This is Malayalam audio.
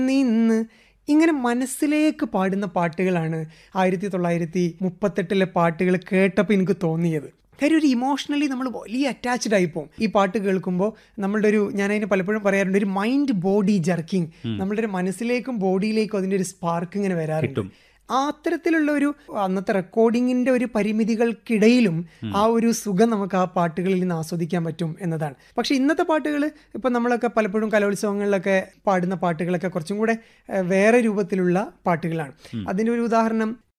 നിന്ന് ഇങ്ങനെ മനസ്സിലേക്ക് പാടുന്ന പാട്ടുകളാണ് ആയിരത്തി തൊള്ളായിരത്തി മുപ്പത്തെട്ടിലെ പാട്ടുകൾ കേട്ടപ്പോൾ എനിക്ക് തോന്നിയത് കാര്യം ഒരു ഇമോഷണലി നമ്മൾ വലിയ അറ്റാച്ച്ഡ് ആയിപ്പോവും ഈ പാട്ട് കേൾക്കുമ്പോൾ നമ്മളുടെ ഒരു ഞാൻ അതിന് പലപ്പോഴും പറയാറുണ്ട് ഒരു മൈൻഡ് ബോഡി ജർക്കിംഗ് നമ്മളുടെ ഒരു മനസ്സിലേക്കും ബോഡിയിലേക്കും അതിൻ്റെ ഒരു സ്പാർക്ക് ഇങ്ങനെ വരാറുണ്ട് ആ അത്തരത്തിലുള്ള ഒരു അന്നത്തെ റെക്കോർഡിങ്ങിന്റെ ഒരു പരിമിതികൾക്കിടയിലും ആ ഒരു സുഖം നമുക്ക് ആ പാട്ടുകളിൽ നിന്ന് ആസ്വദിക്കാൻ പറ്റും എന്നതാണ് പക്ഷെ ഇന്നത്തെ പാട്ടുകൾ ഇപ്പൊ നമ്മളൊക്കെ പലപ്പോഴും കലോത്സവങ്ങളിലൊക്കെ പാടുന്ന പാട്ടുകളൊക്കെ കുറച്ചും കൂടെ ഏഹ്, വേറെ രൂപത്തിലുള്ള പാട്ടുകളാണ് അതിന്റെ ഒരു ഉദാഹരണം